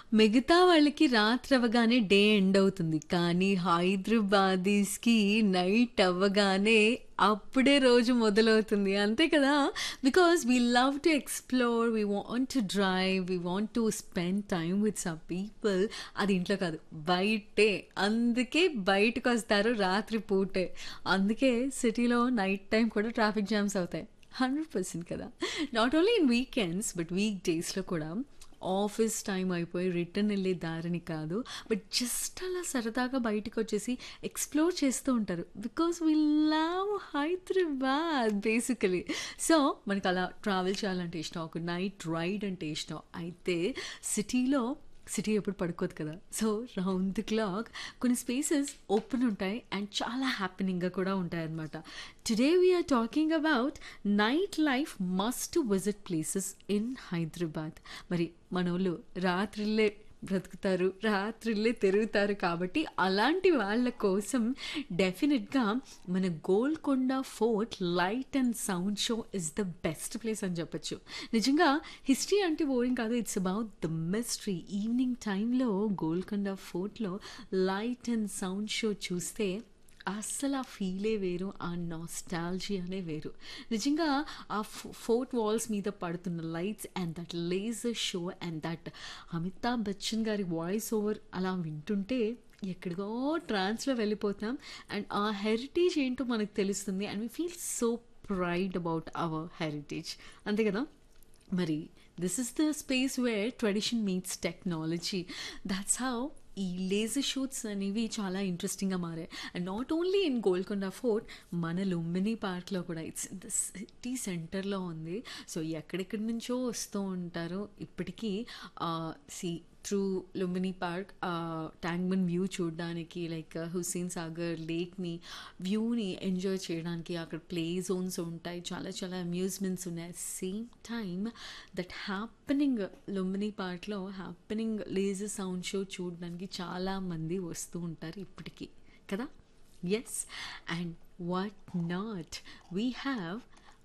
మిగతా వాళ్ళకి రాత్రి అవ్వగానే డే ఎండ్ అవుతుంది. కానీ హైదరాబాదీస్‌కి నైట్ అవ్వగానే అప్పుడే రోజు మొదలవుతుంది. అంతే కదా! Because we love to explore, we want to drive, we want to spend time with some people. అది ఇంట్లో కాదు బయటే. అందుకే బయటకొస్తారు రాత్రి పూటే. అందుకే సిటీలో నైట్ టైమ్ కూడా ట్రాఫిక్ జామ్స్ అవుతాయి. 100% కదా! Not only in weekends but week డేస్‌లో కూడా ఆఫీస్ టైమ్ అయిపోయి రిటర్న్ ఎళ్ళే దారిని కాదు. బట్ జస్ట్ అలా సరదాగా బయటికొచ్చేసి ఎక్స్‌ప్లోర్ చేస్తూ ఉంటారు. Because we love Hyderabad basically. So, మనకలా ట్రావెల్ చేయాలంటే ఇష్టం. ఒక నైట్ రైడ్ అంటే ఇష్టం. అయితే సిటీలో సిటీ ఎప్పుడు పడుకోదు కదా! సో, రౌండ్ ది క్లాక్ కొన్ని స్పేసెస్ ఓపెన్ ఉంటాయి. అండ్ చాలా హ్యాపెనింగ్‌గా కూడా ఉంటాయన్నమాట. Today we are talking about night life must visit places in Hyderabad. మరి మనోళ్ళు రాత్రిళ్ళే బ్రతుకుతారు. రాత్రిళ్ళే తిరుగుతారు కాబట్టి అలాంటి వాళ్ళ కోసం డెఫినిట్‌గా మన Golconda fort light and sound show is the best place అని చెప్పొచ్చు. నిజంగా హిస్టరీ అంటే బోరింగ్ కాదు. It's about the mystery. Evening టైమ్‌లో గోల్కొండ ఫోర్ట్‌లో లైట్ అండ్ సౌండ్ షో చూస్తే అస్సలు ఆ ఫీలే వేరు. ఆ నాస్టాల్జియానే వేరు. నిజంగా ఆ ఫో ఫోర్ట్ వాల్స్ మీద పడుతున్న lights and that laser show and that Amitabh Bachchan గారి వాయిస్ ఓవర్ అలా వింటుంటే ఎక్కడికో ట్రాన్స్‌లో వెళ్ళిపోతాం. అండ్ ఆ హెరిటేజ్ ఏంటో మనకు తెలుస్తుంది. And we feel so pride about our heritage. అంతే కదా! మరి this is the space where tradition meets technology. That's how ఈ లేజర్ షూట్స్ అనేవి చాలా ఇంట్రెస్టింగ్‌గా మారాయి. And not only in Golconda fort మన లుంబిని పార్క్‌లో కూడా ఇట్స్ ఇన్ ద సిటీ సెంటర్‌లో ఉంది. సో, ఎక్కడెక్కడి నుంచో వస్తూ ఉంటారు. ఇప్పటికీ ah, see through Lumbini park ah, tank bund view చూడడానికి లైక్ హుస్సేన్ సాగర్ లేక్‌ని వ్యూని ఎంజాయ్ చేయడానికి అక్కడ ప్లే జోన్స్ ఉంటాయి. చాలా చాలా అమ్యూజ్మెంట్స్ ఉన్నాయి. Same time that happening Lumbini పార్క్‌లో హ్యాపెనింగ్ లేజర్ సౌండ్ షో చూడడానికి చాలా మంది వస్తూ ఉంటారు ఇప్పటికి. కదా! Yes. And what not we have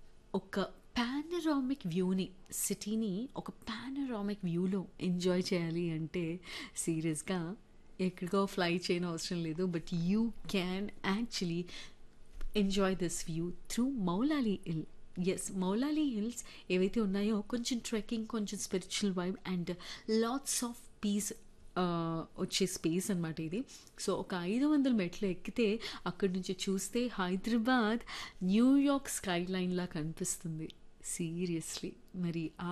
ఒక పానరామిక్ వ్యూని సిటీని ఒక పానరామిక్ వ్యూలో ఎంజాయ్ చేయాలి అంటే సీరియస్‌గా ఎక్కడికో ఫ్లై చేయనవసరం లేదు. But you can actually enjoy this view through Moula Ali hill. Yes. Moula Ali hills ఏవైతే ఉన్నాయో కొంచెం ట్రెక్కింగ్, కొంచెం spiritual vibe and lots of peace ah, వచ్చే స్పేస్ అనమాట ఇది. సో, ఒక 500 మెట్లు ఎక్కితే అక్కడి నుంచి చూస్తే హైదరాబాద్ న్యూయార్క్ స్కై లైన్‌లా కనిపిస్తుంది. సీరియస్‌లీ. మరి ఆ